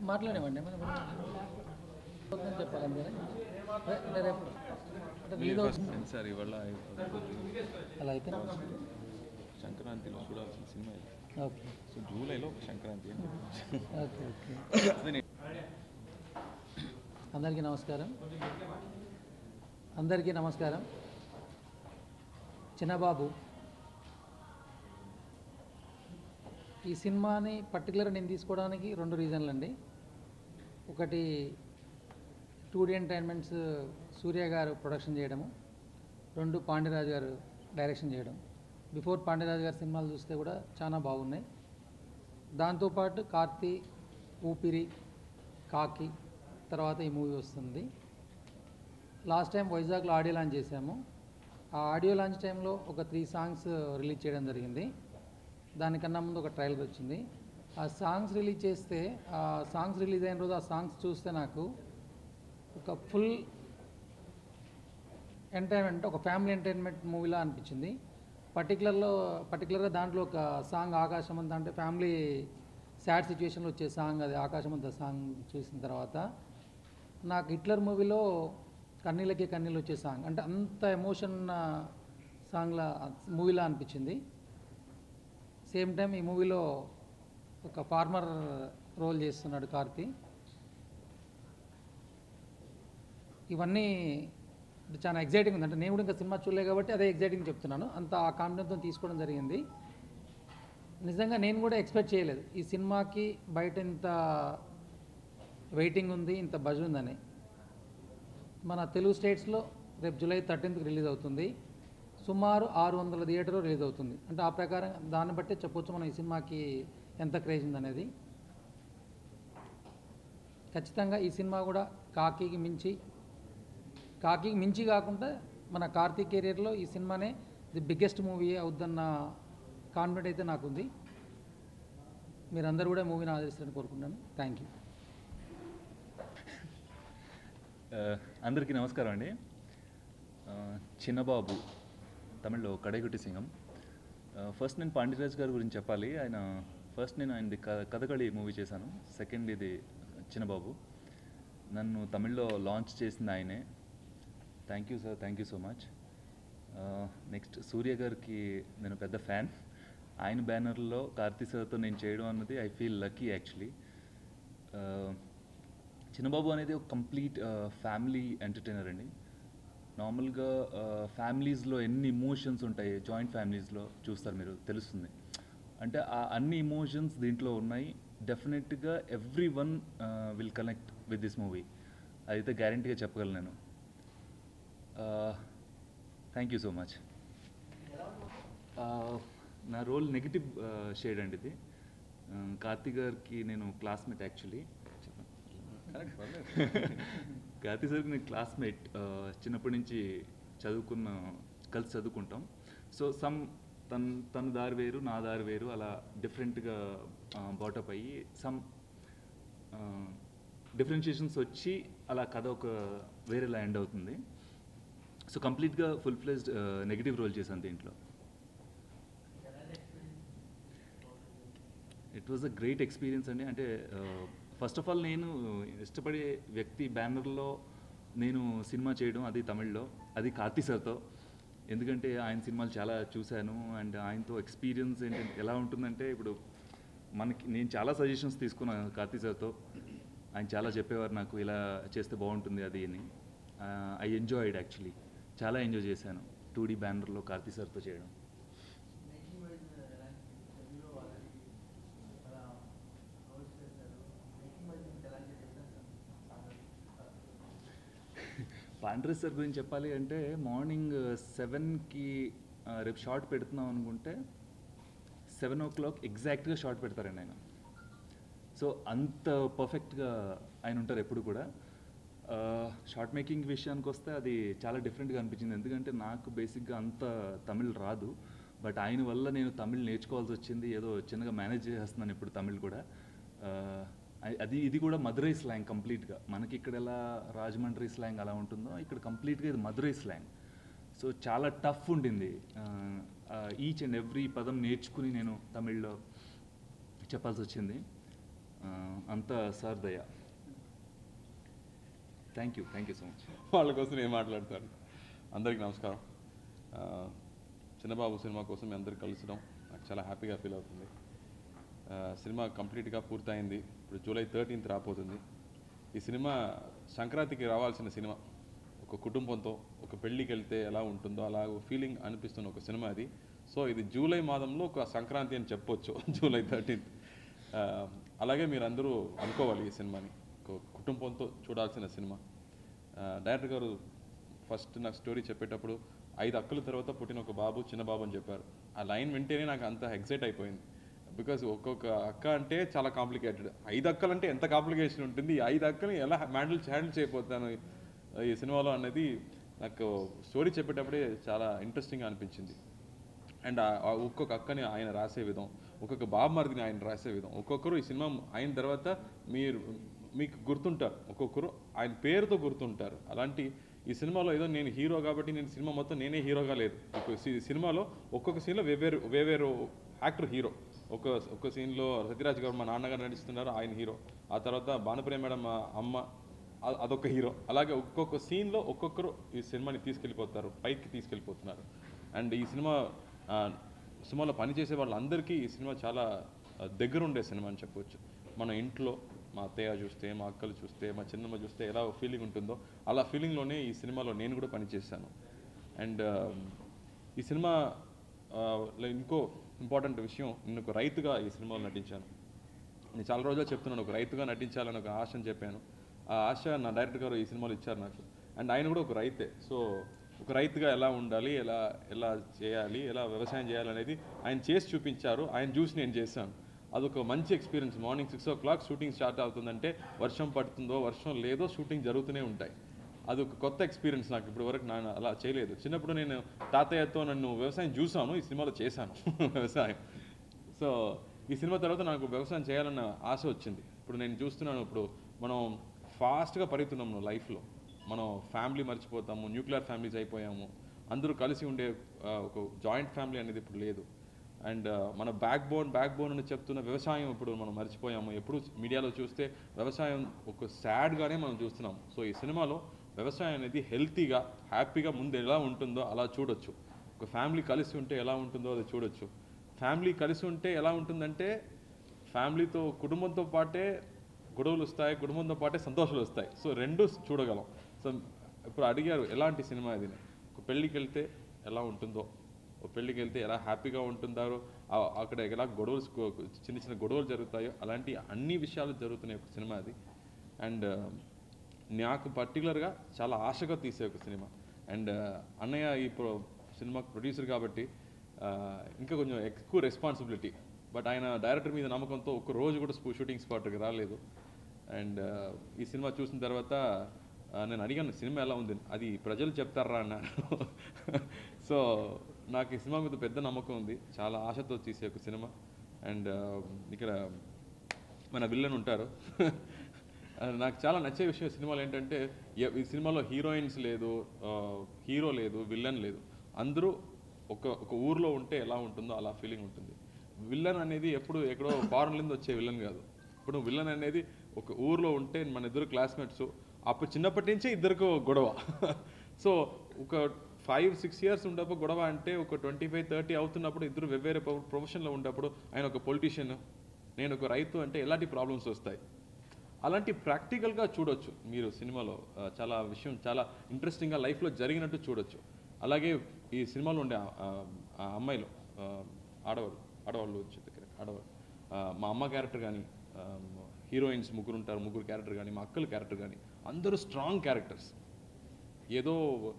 మాట్లాడేవండి మనం వద్దని చెప్పాలి అంతేనా రే- అంటే రేపు అంటే రిలీజ్ అవుతుంది సార్ ఇవాళ అయిపోతుంది. అలా అయితే సంక్రాంతిలో చూడాల్సిన సినిమా ఇది ఓకే సో జూలైలో ఒక సంక్రాంతి అని చెప్పొచ్చు. ఓకే ఓకే అదే నేను- అందరికీ నమస్కారం అందరికీ నమస్కారం చిన్నబాబు ఈ సినిమాని పర్టికులర్ నేను తీసుకోవడానికి రెండు రీజన్లు అండి ఒకటి టూ డి ఎంటర్టైన్మెంట్స్ సూర్య గారు ప్రొడక్షన్ చేయడము రెండు పాండ్యరాజు గారు డైరెక్షన్ చేయడం బిఫోర్ పాండ్యరాజు గారి సినిమాలు చూస్తే కూడా చాలా బాగున్నాయి దాంతోపాటు కార్తీ ఊపిరి కాకి తర్వాత ఈ మూవీ వస్తుంది లాస్ట్ టైం వైజాగ్లో ఆడియో లాంచ్ చేశాము ఆ ఆడియో లాంచ్ టైంలో ఒక త్రీ సాంగ్స్ రిలీజ్ చేయడం జరిగింది దానికన్నా ముందు ఒక ట్రailer వచ్చింది ఆ సాంగ్స్ రిలీజ్ చేస్తే ఆ సాంగ్స్ రిలీజ్ అయిన రోజు ఆ సాంగ్స్ చూస్తే నాకు ఒక ఫుల్ ఎంటర్టైన్మెంట్ ఒక ఫ్యామిలీ ఎంటర్టైన్మెంట్ మూవీలా అనిపించింది పర్టికులర్లో పర్టికులర్గా దాంట్లో ఒక సాంగ్ ఆకాశం అంతా అంటే ఫ్యామిలీ సాడ్ సిచ్యువేషన్లో వచ్చే సాంగ్ అది ఆకాశం అంత సాంగ్ చూసిన తర్వాత నాకు హిట్లర్ మూవీలో కన్నీళ్ళకి కన్నీళ్ళు వచ్చే సాంగ్ అంటే అంత ఎమోషన్ సాంగ్లా మూవీలా అనిపించింది సేమ్ టైం ఈ మూవీలో ఒక ఫార్మర్ రోల్ చేస్తున్నాడు కార్తీ ఇవన్నీ అంటే చాలా ఎగ్జైటింగ్ ఉంది అంటే నేను కూడా ఇంకా సినిమా చూడలే కాబట్టి అదే ఎగ్జైటింగ్ చెప్తున్నాను అంత ఆ కాన్ఫిడెన్స్తో తీసుకోవడం జరిగింది నిజంగా నేను కూడా ఎక్స్పెక్ట్ చేయలేదు ఈ సినిమాకి బయట ఇంత వెయిటింగ్ ఉంది ఇంత బజ్ ఉందని మన తెలుగు స్టేట్స్లో రేపు జూలై థర్టీన్త్కి రిలీజ్ అవుతుంది సుమారు ఆరు వందల థియేటర్లో రిలీజ్ అవుతుంది అంటే ఆ ప్రకారం దాన్ని బట్టే చెప్పొచ్చు మనం ఈ సినిమాకి ఎంత క్రేజ్ ఉందనేది ఖచ్చితంగా ఈ సినిమా కూడా కాకికి మించి కాకికి మించి కాకుండా మన కార్తీక్ కెరియర్లో ఈ సినిమానే ది బిగ్గెస్ట్ మూవీ అవుద్దన్న కాన్ఫిడెంట్ అయితే నాకుంది మీరందరూ కూడా మూవీని ఆదరిస్తారని కోరుకుంటున్నాను థ్యాంక్ యూ ఆ, అందరికీ నమస్కారం అండి ఆ, చిన్నబాబు తమిళ్లో కడైగుట్టి సింగం ఆ, ఫస్ట్ నేను పాండ్యరాజ్ గారి గురించి చెప్పాలి ఆయన ఫస్ట్ నేను ఆయనది క కథകളి మూవీ చేశాను సెకండ్ ఇది చిన్నబాబు నన్ను తమిళ్లో లాంచ్ చేసింది ఆయనే thank you sir thank you so much next Surya గారికి నేను పెద్ద ఫ్యాన్ ఆయన బ్యానర్లో కార్తీ సార్తో నేను చేయడం అన్నది I feel lucky actually Chinnababu అనేది ఒక కంప్లీట్ ఫ్యామిలీ ఎంటర్టైనర్ అండి నార్మల్గా ఫ్యామిలీస్లో ఎన్ని ఇమోషన్స్ ఉంటాయి జాయింట్ ఫ్యామిలీస్లో చూస్తారు మీరు తెలుస్తుంది అంటే ఆ అన్ని ఇమోషన్స్ దీంట్లో ఉన్నాయి డెఫినెట్గా every one will connect with this movie అయితే గ్యారంటీగా చెప్పగలను నేను థ్యాంక్ యూ సో మచ్ నా రోల్ నెగిటివ్ షేడ్ అండి ఇది Uh, కార్తీక్ గారికి నేను క్లాస్మేట్ యాక్చువల్లీ కార్తీక్ సార్కి నేను క్లాస్మేట్ చిన్నప్పటి నుంచి చదువుకున్న కలిసి చదువుకుంటాం సో సమ్ తన తన దారి వేరు నా దారి వేరు అలా డిఫరెంట్గా బాటప్ అయ్యి సమ్ డిఫరెన్షియేషన్స్ వచ్చి అలా కథ ఒక వేరేలా ఎండ్ అవుతుంది సో కంప్లీట్గా ఫుల్ ఫ్లెజ్డ్ నెగిటివ్ రోల్ చేశాను దీంట్లో it was a great experience అండి అంటే ఫస్ట్ ఆఫ్ ఆల్ నేను ఇష్టపడే వ్యక్తి బ్యానర్లో నేను సినిమా చేయడం అది తమిళ్లో అది కార్తీ సార్తో ఎందుకంటే ఆయన సినిమాలు చాలా చూశాను అండ్ ఆయనతో ఎక్స్పీరియన్స్ ఏంటంటే ఎలా ఉంటుందంటే ఇప్పుడు మనకి నేను చాలా సజెషన్స్ తీసుకున్నాను కార్తీ సార్తో ఆయన చాలా చెప్పేవారు నాకు ఇలా చేస్తే బాగుంటుంది అది అని ఐ ఎంజాయిడ్ యాక్చువల్లీ చాలా ఎంజాయ్ చేశాను టూ డీ బ్యానర్లో కార్తీ సార్తో చేయడం పాండ్రస్ సార్ గురించి చెప్పాలి అంటే మార్నింగ్ సెవెన్కి రేపు షార్ట్ పెడుతున్నాం అనుకుంటే సెవెన్ ఓ క్లాక్ ఎగ్జాక్ట్గా షార్ట్ పెడతారండి ఆయన సో అంత పర్ఫెక్ట్గా ఆయన ఉంటారు ఎప్పుడు కూడా షార్ట్ మేకింగ్ విషయానికి వస్తే అది చాలా డిఫరెంట్గా అనిపించింది ఎందుకంటే నాకు బేసిక్గా అంత తమిళ్ రాదు బట్ ఆయన వల్ల నేను తమిళ్ నేర్చుకోవాల్సి వచ్చింది ఏదో చిన్నగా మేనేజ్ చేస్తున్నాను ఇప్పుడు తమిళ్ కూడా ఆ, అ- అది ఇది కూడా మధురై స్లాంగ్ కంప్లీట్గా మనకి ఇక్కడ ఎలా రాజమండ్రి స్లాంగ్ అలా ఉంటుందో ఇక్కడ కంప్లీట్గా ఇది మధురై స్లాంగ్ సో చాలా టఫ్ ఉండింది ఈచ్ అండ్ ఎవ్రీ పదం నేర్చుకుని నేను తమిళ్లో చెప్పాల్సి వచ్చింది ఆ, అంతా సార్ దయ thank you thank you so much వాళ్ళ కోసం నేను మాట్లాడతాను అందరికీ నమస్కారం ఆ, చిన్నబాబు సినిమా కోసం మీ అందరికి కలుసడం నాకు చాలా హ్యాపీగా ఫీల్ అవుతుంది ఆ, సినిమా కంప్లీట్గా పూర్తయింది ఇప్పుడు జూలై థర్టీన్త్ రాబోతుంది ఈ సినిమా సంక్రాంతికి రావాల్సిన సినిమా ఒక కుటుంబంతో ఒక పెళ్ళికి వెళ్తే ఎలా ఉంటుందో అలా ఫీలింగ్ అనిపిస్తున్న ఒక సినిమా అది సో ఇది జూలై మాదంలో ఒక సంక్రాంతి అని చెప్పొచ్చు జూలై థర్టీన్త్ అలాగే మీరు అందరూ అనుకోవాలి ఈ సినిమాని ఒక కుటుంబంతో చూడాల్సిన సినిమా ఆ, డైరెక్టర్ గారు ఫస్ట్ నాకు స్టోరీ చెప్పేటప్పుడు ఐదు అక్కల తర్వాత పుట్టిన ఒక బాబు చిన్న బాబు అని చెప్పారు ఆ లైన్ వింటేనే నాకు అంత ఎక్సైట్ అయిపోయింది బికాజ్ ఒక్కొక్క అక్క అంటే చాలా కాంప్లికేటెడ్ ఐదు అక్కలు అంటే ఎంత కాంప్లికేషన్ ఉంటుంది ఈ ఐదు అక్కని ఎలా హ్యాండిల్ హ్యాండిల్ చేయబోతాను ఈ- ఈ సినిమాలో అనేది నాకు స్టోరీ చెప్పేటప్పుడే చాలా ఇంట్రెస్టింగ్గా అనిపించింది అండ్ ఆ- ఆ ఒక్కొక్క అక్కని ఆయన రాసే విధం ఒక్కొక్క బాబమరిదిని ఆయన రాసే విధం ఒక్కొక్కరు ఈ సినిమా అయిన తర్వాత మీరు మీకు గుర్తుంటారు ఒక్కొక్కరు ఆయన పేరుతో గుర్తుంటారు అలాంటి ఈ సినిమాలో ఏదో నేను హీరో కాబట్టి నేను సినిమా మొత్తం నేనే హీరోగా లేదు ఒక సి- సినిమాలో ఒక్కొక్క సీన్లో వేవేరు వేవేరు యాక్టర్ హీరో ఒక ఒక సీన్లో సత్యరాజ్ గారు మా నాన్నగారు నటిస్తున్నారు ఆయన హీరో ఆ తర్వాత భానుప్రియ మేడం మా అమ్మ అ- అదొక హీరో అలాగే ఒక్కొక్క సీన్లో ఒక్కొక్కరు ఈ సినిమాని తీసుకెళ్ళిపోతారు పైకి తీసుకెళ్ళిపోతున్నారు అండ్ ఈ సినిమా ఆ, సినిమాలో పనిచేసే వాళ్ళందరికీ ఈ సినిమా చాలా ఆ, దగ్గరుండే సినిమా అని చెప్పవచ్చు మన ఇంట్లో మా అత్తయ్య చూస్తే మా అక్కలు చూస్తే మా చిన్నమ్మ చూస్తే ఎలా ఫీలింగ్ ఉంటుందో అలా ఫీలింగ్లోనే ఈ సినిమాలో నేను కూడా పనిచేశాను అండ్ ఈ సినిమా ఆ, లో ఇంకో ఇంపార్టెంట్ విషయం నేను ఒక రైతుగా ఈ సినిమాలో నటించాను నేను చాలా రోజులు చెప్తున్నాను ఒక రైతుగా నటించాలని ఒక ఆశ అని చెప్పాను ఆ ఆశ నా డైరెక్టర్ గారు ఈ సినిమాలో ఇచ్చారు నాకు అండ్ ఆయన కూడా ఒక రైతే సో ఒక రైతుగా ఎలా ఉండాలి ఎలా ఎలా చేయాలి ఎలా వ్యవసాయం చేయాలనేది ఆయన చేసి చూపించారు ఆయన చూసి నేను చేశాను అదొక మంచి experience morning six o'clock shooting start అవుతుందంటే వర్షం పడుతుందో వర్షం లేదో షూటింగ్ జరుగుతూనే ఉంటాయి అది ఒక కొత్త ఎక్స్పీరియన్స్ నాకు ఇప్పటి వరకు నేను అలా చేయలేదు చిన్నప్పుడు నేను తాతయ్యతో నన్ను వ్యవసాయం చూసాను ఈ సినిమాలో చేశాను వ్యవసాయం సో ఈ సినిమా తర్వాత నాకు వ్యవసాయం చేయాలన్న ఆశ వచ్చింది ఇప్పుడు నేను చూస్తున్నాను ఇప్పుడు మనం ఫాస్ట్గా పరిగెత్తున్నాం లైఫ్లో మనం ఫ్యామిలీ మర్చిపోతాము న్యూక్లియర్ ఫ్యామిలీస్ అయిపోయాము అందరూ కలిసి ఉండే ఆ, ఒక జాయింట్ ఫ్యామిలీ అనేది ఇప్పుడు లేదు అండ్ మన బ్యాక్ బోన్ బ్యాక్ బోన్ అని చెప్తున్న వ్యవసాయం ఇప్పుడు మనం మర్చిపోయాము ఎప్పుడు మీడియాలో చూస్తే వ్యవసాయం ఒక సాడ్గానే మనం చూస్తున్నాం సో ఈ సినిమాలో వ్యవసాయం అనేది హెల్తీగా హ్యాపీగా ముందు ఎలా ఉంటుందో అలా చూడొచ్చు ఒక ఫ్యామిలీ కలిసి ఉంటే ఎలా ఉంటుందో అది చూడొచ్చు ఫ్యామిలీ కలిసి ఉంటే ఎలా ఉంటుందంటే ఫ్యామిలీతో కుటుంబంతో పాటే గొడవలు వస్తాయి కుటుంబంతో పాటే సంతోషాలు వస్తాయి సో రెండు చూడగలం సో ఇప్పుడు అడిగారు ఎలాంటి సినిమా ఇది ఒక పెళ్ళికి వెళ్తే ఎలా ఉంటుందో ఒక పెళ్ళికి వెళ్తే ఎలా హ్యాపీగా ఉంటుందారో ఆ- అక్కడ ఎలా గొడవలు స్కో- చిన్న చిన్న గొడవలు జరుగుతాయో అలాంటి అన్ని విషయాలు జరుగుతున్నాయి ఒక సినిమా అది అండ్ నాకు పర్టికులర్గా చాలా ఆశగా తీసే ఒక సినిమా అండ్ అన్నయ్య ఈ ప్రో సినిమా ప్రొడ్యూసర్ కాబట్టి ఆ, ఇంకా కొంచెం ఎక్కువ రెస్పాన్సిబిలిటీ బట్ ఆయన డైరెక్టర్ మీద నమ్మకంతో ఒక్క రోజు కూడా స్పూ షూటింగ్ స్పాట్కి రాలేదు అండ్ ఈ సినిమా చూసిన తర్వాత ఆ, నేను అడిగాను సినిమా ఎలా ఉంది అది ప్రజలు చెప్తారా అన్నారు సో నాకు ఈ సినిమా మీద పెద్ద నమ్మకం ఉంది చాలా ఆశతో తీసే ఒక సినిమా అండ్ ఇక్కడ మన విల్లన్ ఉంటారు ఆ, నాకు చాలా నచ్చే విషయం సినిమాలో ఏంటంటే ఎ- ఈ సినిమాలో హీరోయిన్స్ లేదు ఆ, హీరో లేదు విల్లన్ లేదు అందరూ ఒక ఒక ఊర్లో ఉంటే ఎలా ఉంటుందో అలా ఫీలింగ్ ఉంటుంది విల్లన్ అనేది ఎప్పుడు ఎక్కడో ఫారెన్ నుంచి వచ్చే విల్లన్ కాదు ఇప్పుడు విల్లన్ అనేది ఒక ఊర్లో ఉంటే మన ఇద్దరు క్లాస్మేట్స్ అప్పుడు చిన్నప్పటి నుంచే ఇద్దరికి గొడవ సో ఒక ఫైవ్ సిక్స్ ఇయర్స్ ఉన్నప్పుడు గొడవ అంటే ఒక ట్వంటీ ఫైవ్ థర్టీ అవుతున్నప్పుడు ఇద్దరు వెవ్వేరే ప్రొఫెషన్లో ఉన్నప్పుడు ఆయన ఒక పొలిటీషియన్ నేను ఒక రైతు అంటే ఎలాంటి ప్రాబ్లమ్స్ వస్తాయి అలాంటి ప్రాక్టికల్గా చూడొచ్చు మీరు సినిమాలో ఆ, చాలా విషయం చాలా ఇంట్రెస్టింగ్గా లైఫ్లో జరిగినట్టు చూడొచ్చు అలాగే ఈ సినిమాలో ఉండే ఆ- ఆ- ఆ అమ్మాయిలు ఆ, ఆడవాళ్ళు ఆడవాళ్ళు వచ్చే దగ్గర ఆడవాళ్ళు ఆ, మా అమ్మ క్యారెక్టర్ కానీ హీరోయిన్స్ ముగ్గురు ఉంటారు ముగ్గురు క్యారెక్టర్ కానీ మా అక్కల క్యారెక్టర్ కానీ అందరూ స్ట్రాంగ్ క్యారెక్టర్స్ ఏదో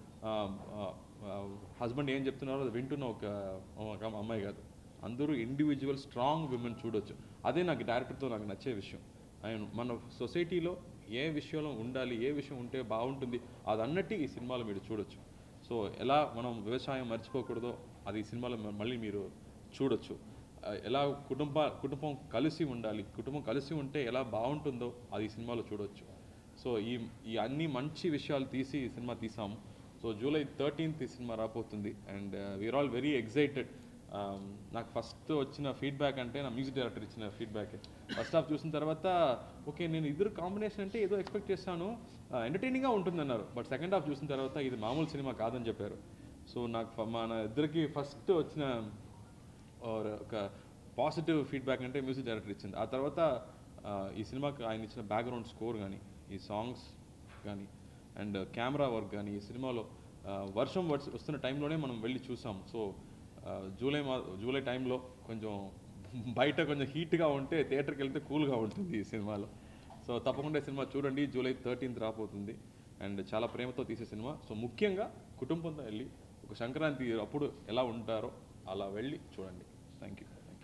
హస్బెండ్ ఏం చెప్తున్నారో అది వింటున్న ఒక ఒక అమ్మాయి కాదు అందరూ ఇండివిజువల్ స్ట్రాంగ్ విమెన్ చూడొచ్చు అదే నాకు డైరెక్టర్తో నాకు నచ్చే విషయం ఆయన మన సొసైటీలో ఏ విషయంలో ఉండాలి ఏ విషయం ఉంటే బాగుంటుంది అది అన్నట్టు ఈ సినిమాలో మీరు చూడొచ్చు సో ఎలా మనం వ్యవసాయం మర్చిపోకూడదో అది ఈ సినిమాలో మ- మళ్ళీ మీరు చూడొచ్చు ఆ, ఎలా కుటుంబ కుటుంబం కలిసి ఉండాలి కుటుంబం కలిసి ఉంటే ఎలా బాగుంటుందో అది ఈ సినిమాలో చూడొచ్చు సో ఈ ఈ అన్ని మంచి విషయాలు తీసి ఈ సినిమా తీసాము సో జూలై థర్టీన్త్ ఈ సినిమా రాబోతుంది and we're all very excited Um, నాకు ఫస్ట్ వచ్చిన ఫీడ్బ్యాక్ అంటే నా మ్యూజిక్ డైరెక్టర్ ఇచ్చిన ఫీడ్బ్యాక్ ఫస్ట్ హాఫ్ చూసిన తర్వాత ఓకే నేను ఇద్దరు కాంబినేషన్ అంటే ఏదో ఎక్స్పెక్ట్ చేశాను ఎంటర్టైనింగ్గా ఉంటుంది అన్నారు బట్ సెకండ్ హాఫ్ చూసిన తర్వాత ఇది మామూలు సినిమా కాదని చెప్పారు సో నాకు ఫ- మన ఇద్దరికి ఫస్ట్ వచ్చిన or ఒక పాజిటివ్ ఫీడ్బ్యాక్ అంటే మ్యూజిక్ డైరెక్టర్ ఇచ్చింది ఆ తర్వాత ఆ, ఈ సినిమాకి ఆయన ఇచ్చిన బ్యాక్గ్రౌండ్ స్కోర్ కానీ ఈ సాంగ్స్ కానీ అండ్ కెమెరా వర్క్ కానీ ఈ సినిమాలో ఆ, వర్షం వస్- వస్తున్న టైంలోనే మనం వెళ్ళి చూసాం సో ఆ, జూలై మా జూలై టైంలో కొంచెం బయట కొంచెం హీట్గా ఉంటే థియేటర్కి వెళ్తే కూల్గా ఉంటుంది ఈ సినిమాలో సో తప్పకుండా ఈ సినిమా చూడండి జూలై థర్టీన్త్ రాబోతుంది అండ్ చాలా ప్రేమతో తీసే సినిమా సో ముఖ్యంగా కుటుంబంతో వెళ్ళి ఒక సంక్రాంతి అప్పుడు ఎలా ఉంటారో అలా వెళ్ళి చూడండి థ్యాంక్ యూ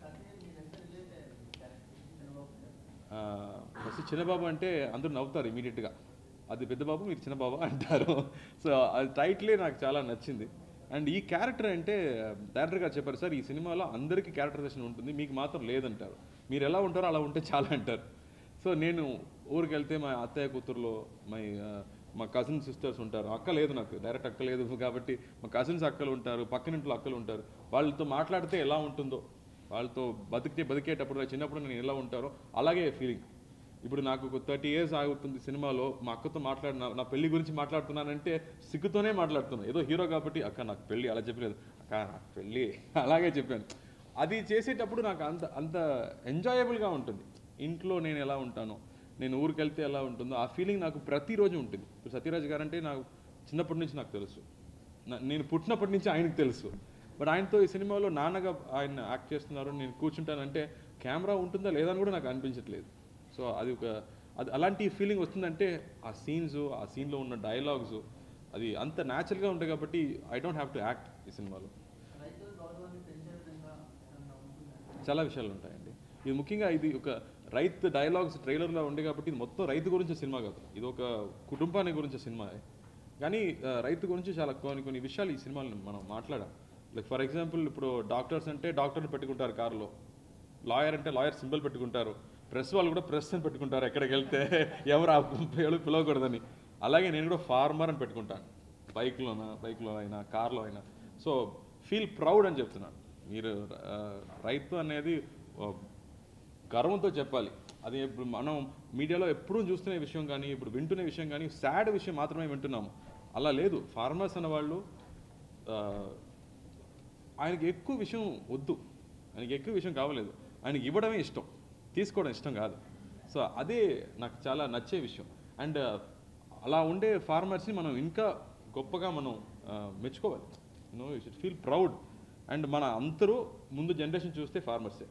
ఫస్ట్ చిన్నబాబు అంటే అందరూ నవ్వుతారు ఇమీడియట్గా అది పెద్ద బాబు మీరు చిన్నబాబు అంటారు సో అది టైటిలే నాకు చాలా నచ్చింది అండ్ ఈ క్యారెక్టర్ అంటే డైరెక్టర్ గారు చెప్పారు సార్ ఈ సినిమాలో అందరికీ క్యారెక్టరైజేషన్ ఉంటుంది మీకు మాత్రం లేదంటారు మీరు ఎలా ఉంటారో అలా ఉంటే చాలా అంటారు సో నేను ఊరికి వెళ్తే మా అత్తయ్య కూతురులో మా ఆ, మా కజిన్ సిస్టర్స్ ఉంటారు అక్క లేదు నాకు డైరెక్ట్ అక్క లేదు కాబట్టి మా కజిన్స్ అక్కలు ఉంటారు పక్కనింట్లో అక్కలు ఉంటారు వాళ్ళతో మాట్లాడితే ఎలా ఉంటుందో వాళ్ళతో బతికితే బతికేటప్పుడు చిన్నప్పుడు నేను ఎలా ఉంటారో అలాగే ఫీలింగ్ ఇప్పుడు నాకు ఒక థర్టీ ఇయర్స్ ఆగుతుంది సినిమాలో మా అక్కతో మాట్లాడిన నా పెళ్లి గురించి మాట్లాడుతున్నానంటే సిగ్గుతోనే మాట్లాడుతున్నాను ఏదో హీరో కాబట్టి అక్క నాకు పెళ్ళి అలా చెప్పలేదు అక్క నాకు పెళ్ళి అలాగే చెప్పాను అది చేసేటప్పుడు నాకు అంత అంత ఎంజాయబుల్గా ఉంటుంది ఇంట్లో నేను ఎలా ఉంటానో నేను ఊరికి వెళ్తే ఎలా ఉంటుందో ఆ ఫీలింగ్ నాకు ప్రతిరోజు ఉంటుంది ఇప్పుడు సత్యరాజ్ గారు అంటే నాకు చిన్నప్పటి నుంచి నాకు తెలుసు నా- నేను పుట్టినప్పటి నుంచి ఆయనకు తెలుసు బట్ ఆయనతో ఈ సినిమాలో నాన్నగా ఆయన యాక్ట్ చేస్తున్నారు నేను కూర్చుంటానంటే కెమెరా ఉంటుందా లేదా అని కూడా నాకు అనిపించట్లేదు సో అది ఒక అది అలాంటి ఫీలింగ్ వస్తుందంటే ఆ సీన్స్ ఆ సీన్లో ఉన్న డైలాగ్స్ అది అంత న్యాచురల్గా ఉంటాయి కాబట్టి I don't have to act ఈ సినిమాలో చాలా విషయాలు ఉంటాయండి ఇది ముఖ్యంగా ఇది ఒక రైతు డైలాగ్స్ ట్రైలర్లో ఉండే కాబట్టి ఇది మొత్తం రైతు గురించి సినిమా కాదు ఇది ఒక కుటుంబాన్ని గురించి సినిమా కానీ ఆ, రైతు గురించి చాలా కొన్ని కొన్ని విషయాలు ఈ సినిమాలో మనం మాట్లాడాం లైక్ ఫర్ ఎగ్జాంపుల్ ఇప్పుడు డాక్టర్స్ అంటే డాక్టర్ని పెట్టుకుంటారు కారులో లాయర్ అంటే లాయర్ సింబల్ పెట్టుకుంటారు ప్రెస్ వాళ్ళు కూడా ప్రెస్ అని పెట్టుకుంటారు ఎక్కడికి వెళ్తే ఎవరు ఆ పేరు పిలవకూడదని అలాగే నేను కూడా ఫార్మర్ అని పెట్టుకుంటాను బైక్లోనా బైక్లో అయినా కార్లో అయినా సో ఫీల్ ప్రౌడ్ అని చెప్తున్నాను మీరు ఆ, రైతు అనేది ఆ, గర్వంతో చెప్పాలి అది ఇప్పుడు మనం మీడియాలో ఎప్పుడూ చూస్తున్న విషయం కానీ ఇప్పుడు వింటున్న విషయం కానీ సాడ్ విషయం మాత్రమే వింటున్నాము అలా లేదు ఫార్మర్స్ అన్న వాళ్ళు ఆ, ఆయనకి ఎక్కువ విషయం వద్దు ఆయనకి ఎక్కువ విషయం కావలేదు ఆయనకి ఇవ్వడమే ఇష్టం తీసుకోవడం ఇష్టం కాదు సో అదే నాకు చాలా నచ్చే విషయం అండ్ అలా ఉండే ఫార్మర్స్ని మనం ఇంకా గొప్పగా మనం ఆ, మెచ్చుకోవాలి no you should feel proud and మన అందరూ ముందు జనరేషన్ చూస్తే ఫార్మర్సే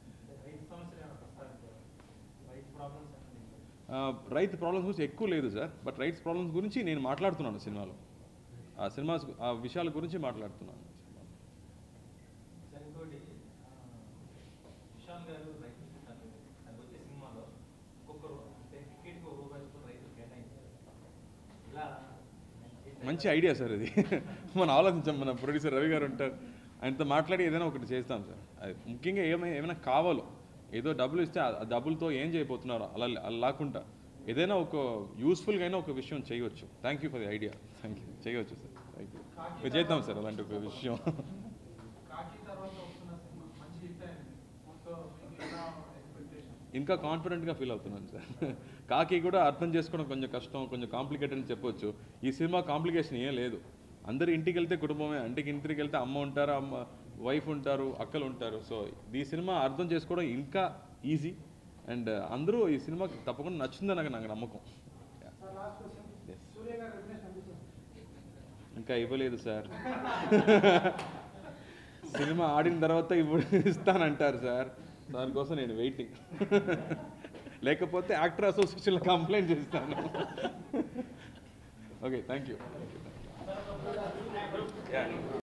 ఆ, రైతు ప్రాబ్లమ్స్ గురించి ఎక్కువ లేదు సార్ బట్ రైట్స్ ప్రాబ్లమ్స్ గురించి నేను మాట్లాడుతున్నాను సినిమాలో ఆ సినిమా ఆ విషయాల గురించి మాట్లాడుతున్నాను సినిమాలో. సార్ ఇంకోటి ఆ, విశాల్ గారు రైతు తను తను వచ్చే సినిమాలో ఒక్కొక్కరు అంటే టికెట్కి ఒక రూపాయి చొప్పున రైతులు కేటాయించారు ఇలా మంచి ఐడియా సార్ ఇది మనం ఆలోచించాం మన ప్రొడ్యూసర్ రవి గారు ఉంటారు ఆయనతో మాట్లాడి ఏదైనా ఒకటి చేస్తాం సార్ అది ముఖ్యంగా ఏమైనా ఏమైనా కావాలో ఏదో డబ్బులు ఇస్తే ఆ డబ్బులతో ఏం చేయబోతున్నారు అలా అలా లేకుండా ఏదైనా ఒక యూస్ఫుల్గా అయినా ఒక విషయం చేయవచ్చు thank you for the idea thank you చేయవచ్చు సార్ థ్యాంక్ యూ మీరు చేద్దాం సార్ అలాంటి ఒక విషయం కాకి తర్వాత వస్తున్న సినిమా మంచి హిట్ అయింది సో మీకు ఎలా ఎక్స్పెక్టేషన్ ఇంకా కాన్ఫిడెంట్గా ఫీల్ అవుతున్నాను సార్ కాకి కూడా అర్థం చేసుకోవడం కొంచెం కష్టం కొంచెం కాంప్లికేటెడ్ అని చెప్పొచ్చు ఈ సినిమా కాంప్లికేషన్ ఏం లేదు అందరు ఇంటికి వెళ్తే కుటుంబమే ఇంటికి ఇంటికి వెళ్తే అమ్మ ఉంటారు అమ్మ వైఫ్ ఉంటారు అక్కలు ఉంటారు సో ఈ సినిమా అర్థం చేసుకోవడం ఇంకా ఈజీ అండ్ అందరూ ఈ సినిమాకి తప్పకుండా నచ్చిందని నాకు నాకు నమ్మకం sir last question Yes. Surya గారు రెమ్యునేషన్ అనిపిస్తుంది ఇంకా ఇవ్వలేదు సార్ సినిమా ఆడిన తర్వాత ఇప్పుడు ఇస్తానంటారు సార్ దానికోసం నేను వెయిటింగ్ లేకపోతే యాక్టర్ అసోసియేషన్లో కంప్లైంట్ చేస్తాను ఓకే థ్యాంక్ యూ